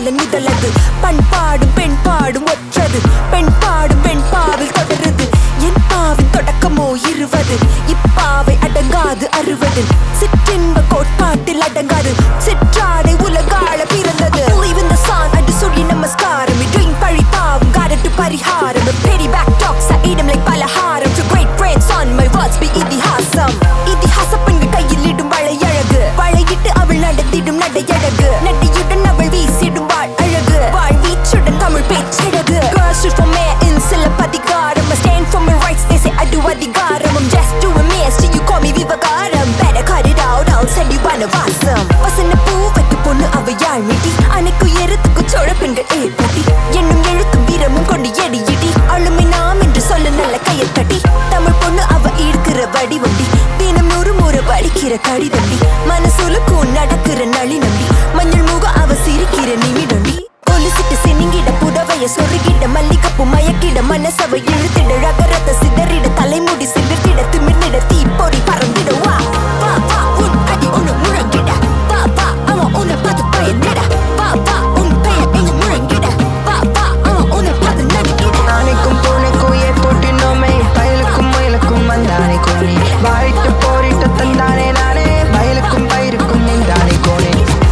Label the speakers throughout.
Speaker 1: காலன் முதலது பண்பாடும் பெண் பாடும் ஒற்றது பெண் பாடும் பெண் பாவில் தொடருது என் பாவின் தொடக்கமோ இருவது இப்பாவை அடங்காது அறுவது சிற்றின்ப கோட்பாட்டில் அடங்காது சிற்றாடை உலகாள பிறந்தது Believe in the sun, அடு சூரிய நமஸ்காரம் We drink பழி பாவம் காரட்டு பரிகாரம் A petty back talks, I eat 'em like பலகாரம் To great grandson, my words be இதிகாசம் இதிகாச பெண்கள் கையில் இடும் வளையழகு வளையிட்டு அவள் நடத்திடும் நடையழகு நடையுடன் அவள் வீசிடும் வாழ் அழகு வாழ் வீச்சுடன் Tamil பேச்சழகு Girls shoot for mayor in Silappatikaram I stand for my rights, they say I do அதிகாரம் I'm just doing me, so you call me விவகாரம் Better cut it out, I'll send you வனவாசம் வசன பூ வைக்க பொண்ணு அவ யாழ் மிடி அணைக்கு எருத்துக்கு சோழ பெண்கள் ஏற்பட்டி என்னும் எழுத்தும் வீரமும் கொண்டு எடி இடி அழுமை நாம் என்று சொல்ல நல்ல கையை தட்டி தமிழ் பொண்ணு அவ ஈர்க்கிற வடிவண்டி தினம் நூறு முறை வடிக்கிற கடிதண்டி மனசுலுக்கும் நடக்கிற நளி நம்பி மஞ்சள் முக அவ சிரிக்கிற நிமிடண்டி கொலுசிட்டு சினிங்கிட புடவைய சொருகிட மல்லிகப்பு மயக்கிட மனசவ இழுத்திட ரகரத்த சிதறிட தலைமுடி சிலிர்த்திட திமிர்ந்திட தீப்பொறி பறந்திட வா வா வா உன் அடி ஒண்ணு முழங்கிட வா வா அவன் உன்னை பார்த்து பயந்திட வா வா உன் பெயர் எங்க முழங்கிட வா வா அவன் உன்னை பார்த்து நடுங்கிட
Speaker 2: ஆனைக்கும் பூனைக்கும் ஏற்போட்டினோமே பயலுக்கும் மயிலுக்கும் வந்தானே கோனே வாயிட்டு போரிட்டு தந்தானே நானே வயலுக்கும் பயிருக்கும் நின்றானே கோனே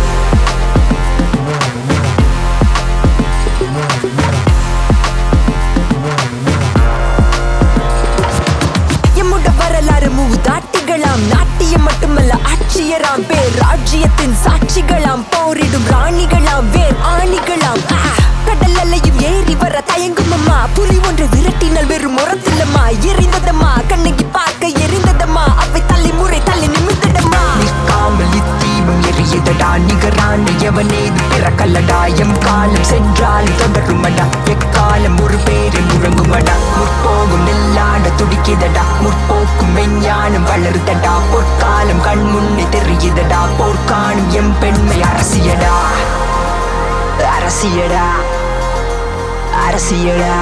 Speaker 1: எம்முட வரலாறு மூதாட்டிகளாம் நாட்டியம் மட்டுமல்ல ஆட்சியராம் பேர் ராஜ்யத்தின் சாட்சிகளாம் போரிடும் ராணிகளாம் வேர் ஆணிகளாம் ஆ! கடல் அலையும் ஏறி வர தயங்கும் அம்மா புலி ஒன்று விரட்டினால் வெறும் முரத்தில்லம்மா எரிந்ததம்மா கண்ணகி பார்க்க எரிந்ததம்மா அவை தலைமுறை தள்ளி நிமிர்ந்ததம்மா
Speaker 2: நிற்காமல் இத்தீபம் எரியதடா நிகரான எவனேது பிறக்கல்லடா எம் காலம் சென்றால் தொடருமடா எக்காலம் ஒரு பேரை முழங்குமடா முற்போகும் நெல்லாட துடிக்குதடா முற்போக்கும் மெஞ்ஞானம் வளருதடா பொற்காலம் கண் முன்னே தெரியுதடா போர்க்காணும் எம் பெண்மை அரசியடா அரசியடா அரசியடா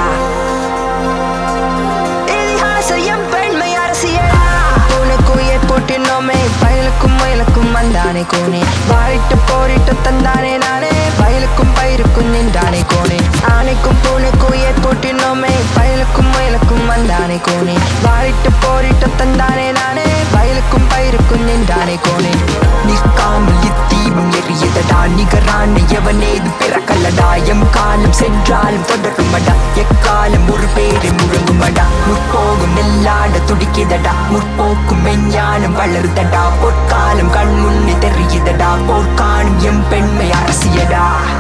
Speaker 2: இதிகாசம் பெண்மை அரசியலா பூனைக்கும் ஏற்போட்டினோமே பயலுக்கும் மயிலுக்கும் வந்தானே கோனே வாழிட்டு போரிட்டு தந்தானே நானே வயலுக்கும் பயிருக்கும் நின்றானே கோனே ஆனைக்கும் பூனைக்கும் ஏற்போட்டினோமே பயலுக்கும் மயிலுக்கும் வந்தானே கோனே வாழிட்டு போரிட்டு தந்தானே நானே வயலுக்கும் பயிருக்கும் நின்றானே கோனே நிற்காமல் இத்தீபம் எரியதடா நிகரான எவனேது பிறக்கல்லடா எம் காலம் சென்றாலும் தொடருமடா எக்காலம் ஒரு பேரை முழங்குமடா முற்போகும் நெல்லாட துடிக்குதடா முற்போக்கும் மெஞ்ஞானம் வளருதடா பொற்காலம் கண் முன்னே தெரியுதடா போர்க்காணும் எம் பெண்மை அரசியடா